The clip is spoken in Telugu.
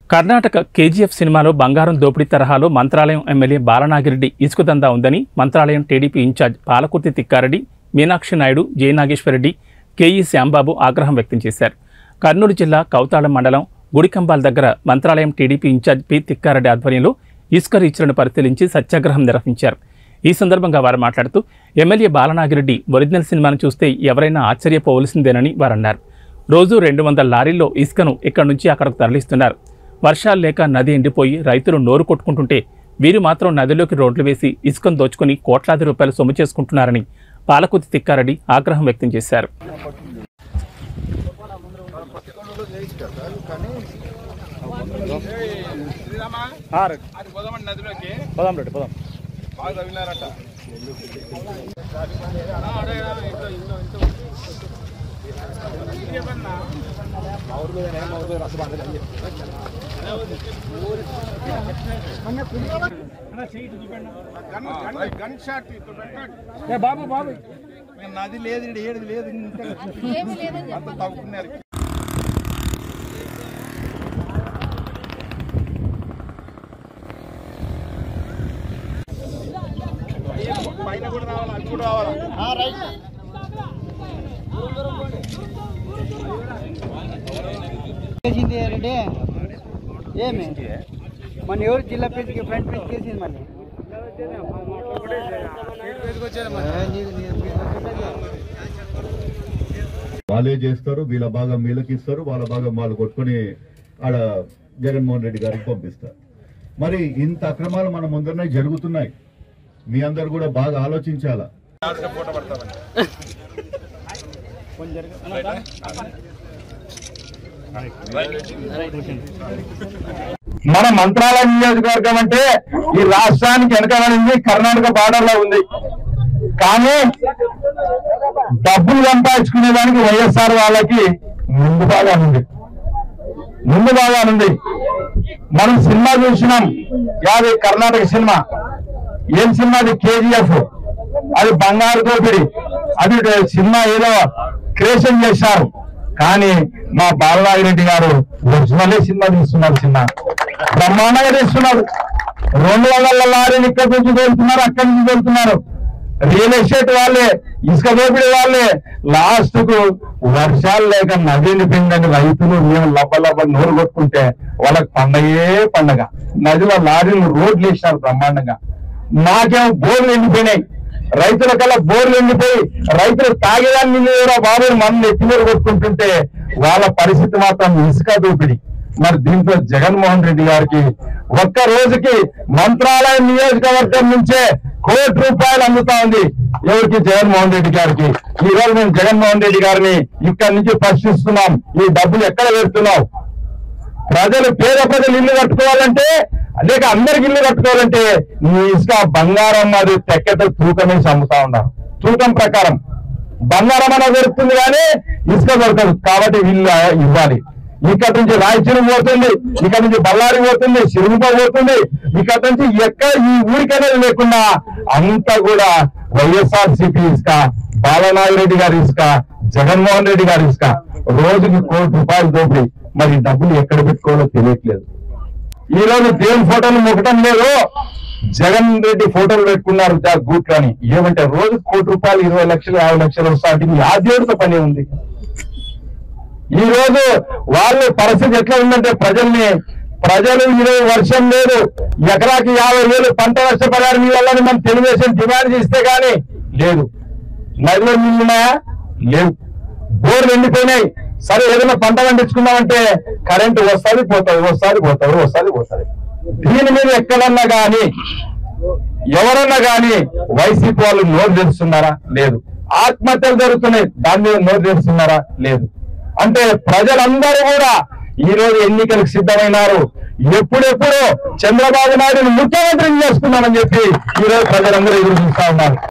కర్ణాటక కేజీఎఫ్ సినిమాలో బంగారం దోపిడీ తరహాలో మంత్రాలయం ఎమ్మెల్యే బాలనాగిరెడ్డి ఇసుక దందా ఉందని Mantralayam TDP in charge Palakurthi Thikkareddy Meenakshi Naidu Jayanageswarareddy KE Shyambabu ఆగ్రహం వ్యక్తం చేశారు కర్నూలు జిల్లా కౌతాళం మండలం గుడికంబాల్ దగ్గర Mantralayam TDP in charge P Thikkareddy ఆధ్వర్యంలో ఇసుక రీచ్లను పరిశీలించి సత్యాగ్రహం నిర్వహించారు ఈ సందర్భంగా వారు మాట్లాడుతూ ఎమ్మెల్యే బాలనాగిరెడ్డి ఒరిజినల్ సినిమాను చూస్తే ఎవరైనా ఆశ్చర్యపోవలసిందేనని వారన్నారు రోజు రెండు వందల లారీల్లో ఇసుకను ఇక్కడి నుంచి అక్కడకు తరలిస్తున్నారు వర్షాలు లేక నది ఎండిపోయి రైతులు నోరు కొట్టుకుంటుంటే వీరు మాత్రం నదిలోకి రోడ్లు వేసి ఇసుకను దోచుకుని కోట్లాది రూపాయలు సొమ్ము చేసుకుంటున్నారని పాలకుతి తిక్కారెడ్డి ఆగ్రహం వ్యక్తం చేశారు అది పోదామండి నదిలోకి పదాం రెడ్డి పదాం బాగా తవ్వినారట గన్ షాట్ ఇటు పెట్టండి బాబు బాబు ఇంకా నది లేదు ఈడ ఏది లేదు ఇంకా అంత తవ్వుకున్నారు పైన కూడా రావాలా అది కూడా రావాలా చేసింది రెడ్డి ఏమి మన ఎవరు జిల్లా పేజ్కి ఫ్రంట్ పేజ్ చేసింది మళ్ళీ ఏ, నీది- నీది- నీది వాళ్ళే చేస్తారు వీళ్ళ భాగం వీళ్ళకి ఇస్తారు వాళ్ళ భాగం వాళ్ళు కొట్టుకొని ఆడ జగన్మోహన్ రెడ్డి గారికి పంపిస్తారు మరి ఇంత అక్రమాలు మన ముందరనే జరుగుతున్నాయి మీ అందరు కూడా బాగా ఆలోచించాలా ఫోటో పడతామని మన మంత్రాలయం నియోజకవర్గం అంటే ఈ రాష్ట్రానికి వెనకబడింది కర్ణాటక బార్డర్ లో ఉంది కానీ డబ్బులు సంపాదించుకునే దానికి వైఎస్ఆర్ వాళ్ళకి ముందు బాగా ఉంది ముందు బాగా ఉంది మనం సినిమా చూసినాం యాది కర్ణాటక సినిమా ఏం సినిమా అది కేజీఎఫ్ అది బంగారు దోపిడి అది సినిమా ఏదో క్రియేషన్ చేశారు కానీ మా బాలనాగిరెడ్డి గారు ఒరిజినలే సినిమా తీస్తున్నారు సినిమా బ్రహ్మాండంగా తీస్తున్నారు రెండు వందల లారీలు ఇక్కడ నుంచి వెళ్తున్నారు అక్కడి నుంచి వెళ్తున్నారు రియల్ ఎస్టేట్ వాళ్ళే ఇసుక దోపిడీ వాళ్ళే లాస్ట్ కు వర్షాలు లేక నది ఎండిపోయిందని రైతులు మేము లబ్బ లబ్బ నోరు కొట్టుకుంటే వాళ్ళకి పండగే పండగ నదిలో లారీలు రోడ్లు వేసినారు బ్రహ్మాండంగా నాకేమో బోర్లు ఎండిపోయినాయి రైతుల కల్లా బోర్లు ఎండిపోయి రైతులు తాగేదాన్ని నీళ్ళు కూడా బాబు మనం ఎత్తి మీద కొట్టుకుంటుంటే వాళ్ళ పరిస్థితి మాత్రం ఇసుక దోపిడీ మరి దీంట్లో జగన్మోహన్ రెడ్డి గారికి ఒక్క రోజుకి మంత్రాలయం నియోజకవర్గం నుంచే కోటి రూపాయలు అందుతా ఉంది ఎవరికి జగన్మోహన్ రెడ్డి గారికి ఈ రోజు మేము జగన్మోహన్ రెడ్డి గారిని ఇక్కడి నుంచి ప్రశ్నిస్తున్నాం ఈ డబ్బులు ఎక్కడ పెడుతున్నావు ప్రజలు పేద ప్రజలు ఇల్లు కట్టుకోవాలంటే లేక అందరికి ఇల్లు కట్టుకోవాలంటే నీ ఇసుక బంగారం అది తెక్కతో తూకమేసి అమ్ముతా ఉన్నారు తూకం ప్రకారం బంగారం అనేది దొరుకుతుంది కానీ ఇసుక దొరకదు కాబట్టి వీళ్ళు ఇవ్వాలి ఇక్కడ నుంచి రాయచూరు పోతుంది ఇక్కడ నుంచి బళ్ళారి పోతుంది సిరుముప పోతుంది ఇక్కడ నుంచి ఎక్కడ ఈ ఊరికనేది లేకుండా అంతా కూడా వైఎస్ఆర్ సిపి ఇసుక బాలనాగిరెడ్డి గారి ఇసుక జగన్మోహన్ రెడ్డి గారి ఇసుక రోజుకి కోటి రూపాయలు దోపిడీ మరి ఈ డబ్బులు ఎక్కడ పెట్టుకోవాలో తెలియట్లేదు ఈ రోజు దేవుని ఫోటోలు మొక్కటం లేదు జగన్ రెడ్డి ఫోటోలు పెట్టుకున్నారు గూట్ అని ఏమంటే రోజు కోటి రూపాయలు ఇరవై లక్షలు యాభై లక్షలు వస్తాయి ఆ దేవుడితో పని ఉంది ఈ రోజు వాళ్ళ పరిస్థితి ఎట్లా ఉందంటే ప్రజల్ని ప్రజలు ఈరోజు వర్షం లేదు ఎకరాకి యాభై వేలు పంట నష్టపరిహారం ఇవ్వాలని మనం తెలుగుదేశం డిమాండ్ చేస్తే గానీ లేదు నదిలో నీళ్ళున్నాయా లేవు బోర్లు ఎండిపోయినాయి సరే ఏదైనా పంట పండించుకుందామంటే కరెంటు వస్తుంది పోతుంది వస్తుంది పోతుంది వస్తుంది పోతుంది దీని మీద ఎక్కడన్నా గాని ఎవరన్నా గాని వైసీపీ వాళ్ళు నోరు తెరుస్తున్నారా లేదు ఆత్మహత్యలు జరుగుతున్నాయి దాని మీద నోరు తెరుస్తున్నారా లేదు అంటే ప్రజలందరూ కూడా ఈ రోజు ఎన్నికలకు సిద్ధమైనారు ఎప్పుడెప్పుడు చంద్రబాబు నాయుడు ముఖ్యమంత్రిని చేసుకున్నామని చెప్పి ఈ రోజు ప్రజలందరూ ఎదురు చూస్తా ఉన్నారు